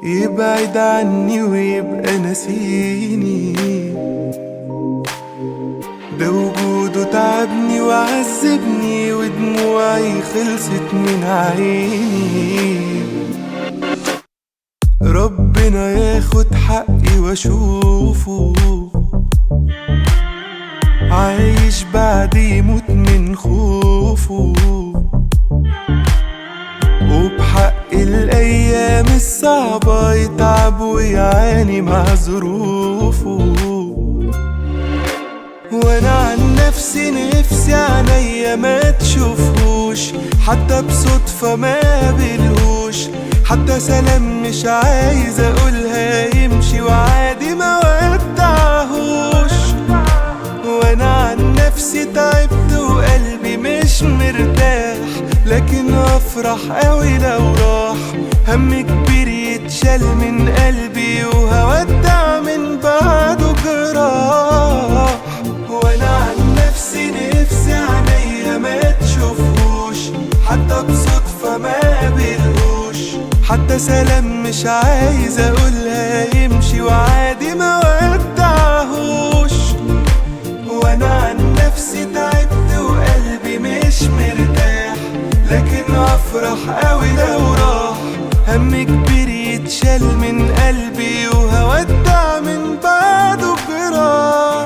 يبعد عني ويبقى نسيني ده وجوده تعبني وعذبني ودموعي خلصت من عيني ربنا ياخد حقي واشوفه عايش بعد يموت من خوفه وبحق الأيام الصعبة يتعب ويعاني مع ظروفه وانا عن نفسي نفسي عينيا ما تشوفهوش حتى بصدفة ما قابلهوش حتى سلام مش عايز اقولها يمشي وعادي ما ودعهوش وانا عن نفسي تعبت وقلبي مش مرتاح لكن افرح قوي لو راح هم كبير يتشال من قلبي وهودع من بعده جراح وانا عن نفسي نفسي عينيا ما تشوفهوش حتى بصدفة ما قابلهوش حتى سلام مش عايز اقولها يمشي وعادي ما ودعهوش وانا عن نفسي تعبت وقلبي مش مرتاح لكن افرح قوي لو راح هم كبير يتشال من قلبي وهودع من بعده جراح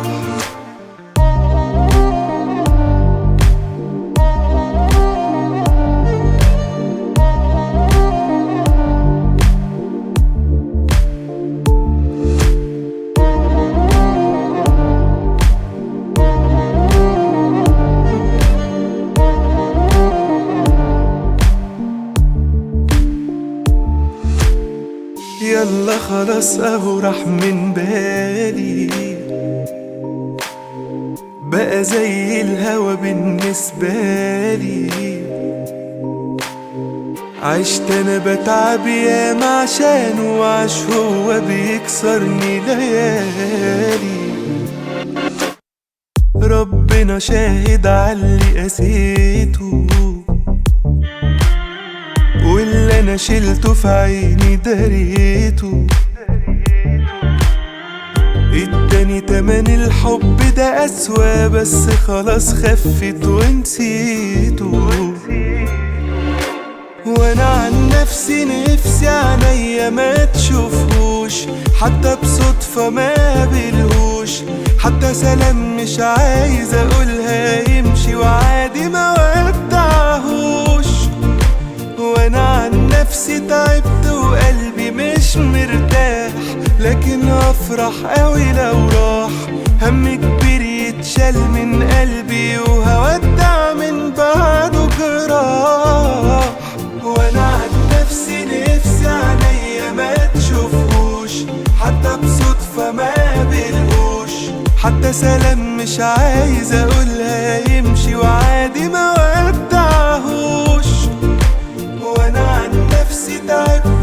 يلا خلاص اهو راح من بالي بقى زي الهوا بالنسبة لي عشت انا بتعب ياما عشانه وعش هو بيكسرني ليالي ربنا شاهد على اللي قسيته واللي انا شلته في عيني دريته اداني تمن الحب ده اسوا بس خلاص خفت ونسيته وانا عن نفسي نفسي عينيا ما تشوفهوش حتى بصدفة ما قابلهوش حتى سلام مش عايز اقولها يمشي وعادي ما ودعهوش وانا عن نفسي تعبت وقلبي مش مرتاح لكن افرح قوي لو راح هم كبير يتشال من قلبي وهودع من بعده جراح وانا عن نفسي نفسي عينيا ما تشوفهوش حتى بصدفة ما قابلهوش حتى سلام مش عايز اقولها يمشي وعادي ما ودعهوش وانا عن نفسي تعبت